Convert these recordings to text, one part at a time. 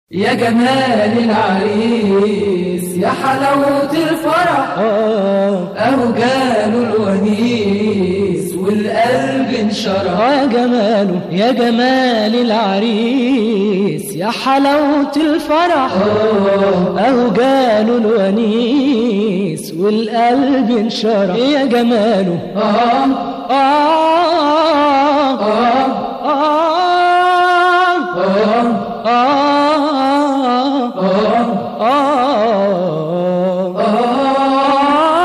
يا جمال العريس يا حلاوة الفرح أهو جاله الونيس والقلب انشرح يا جماله يا جمال العريس يا حلاوة الفرح أهو جاله الونيس والقلب انشرح يا جماله آه آه آه آه آه آه آه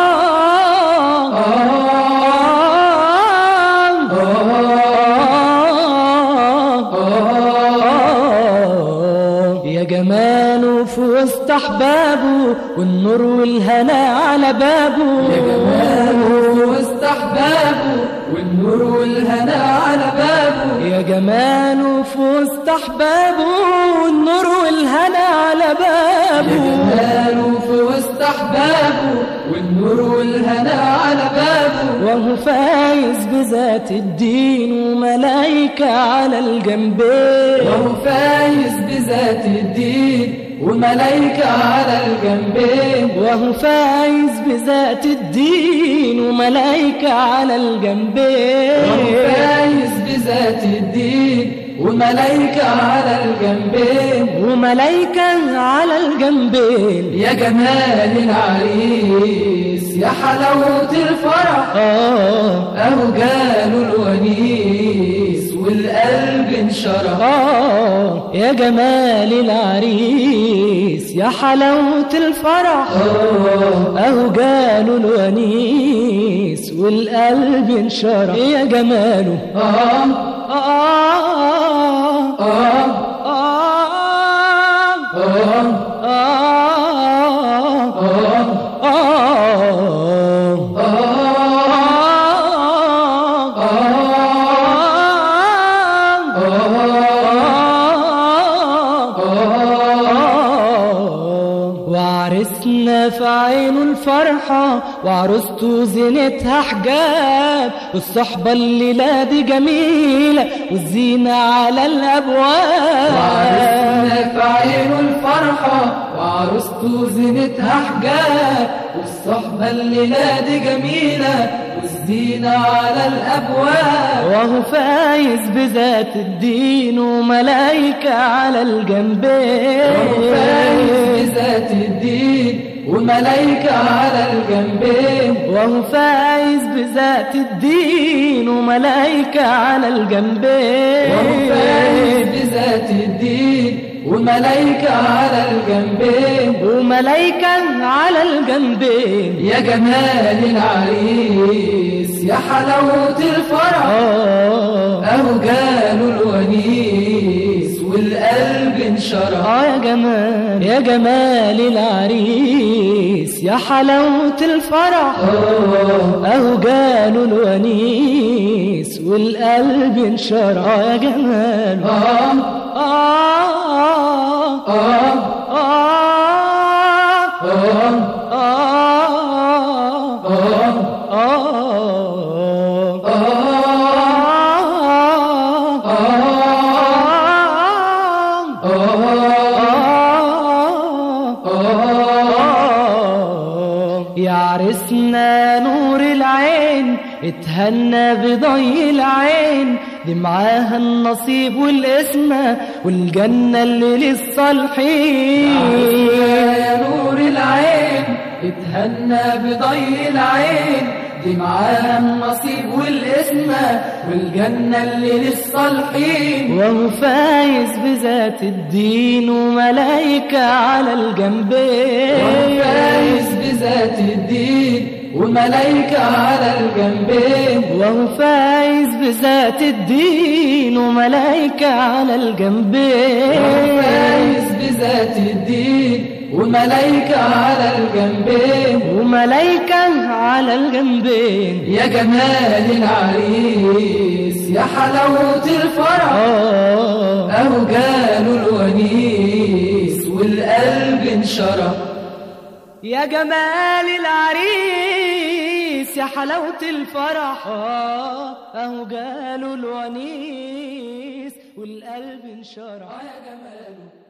يا جماله في وسط احبابه والنور والهنا على بابه يا جماله وسط أحبابه والنور والهنا على بابه يا جماله في وسط احبابه والنور والهنا على يا بابه جماله في وسط أحبابه والنور والهنا على بابه وهو فايز بذات الدين وملايكة على الجنبين وهو فايز بذات الدين وملايكة على الجنبين وهو فايز بذات الدين وملايكة على وهو الجنبين فايز بذات الدين وملايكة على الجنبين وملايكة على الجنبين يا جمال العريس يا حلاوة الفرح آه أهو جاله الونيس والقلب انشرح آه يا جمال العريس يا حلاوة الفرح أهو جاله الونيس والقلب انشرح يا جماله آه آه آه آه آه آه آه آه وعرسنا في عينه الفرحة وعروسته زينتها حجاب والصحبة الليلة دي جميلة والزينة على الأبواب وعرسنا في عينه الفرحة وعروسته زينتها حجاب والصحبة الليلة دي جميلة والزينة على الأبواب وهو فايز بذات الدين وملايكة على الجنبين وهو فايز بذات الدين وملايكة على الجنبين وهو فايز بذات الدين وملايكة على الجنبين وهو فايز بذات الدين وملايكة على الجنبين وملايكة على الجنبين يا جمال العريس يا حلاوة الفرح آه أهو جاله الونيس والقلب انشرح آه يا جمال يا جمال العريس يا حلاوة الفرح أهو جاله الونيس والقلب انشرح آه يا جمال آه آه آه آه آه آه آه آه يا عرسنا نور العين اتهنى بضي العين دي معاها النصيب والاسمة والجنة اللي للصالحين يا نور العين اتهنى بضي العين دي معاها النصيب والاسمة والجنة اللي للصالحين وهو فايز بذات الدين وملايكة على الجنبين وهو فايز بذات الدين وملايكة على الجنبين وهو فايز بذات الدين وملايكة على وهو الجنبين فايز بذات الدين وملايكة على الجنبين وملايكة على الجنبين يا جمال العريس يا حلاوة الفرح آه أهو جاله الونيس والقلب انشرح يا جمال العريس يا حلاوة الفرح آه أهو جاله الونيس والقلب انشرح يا جماله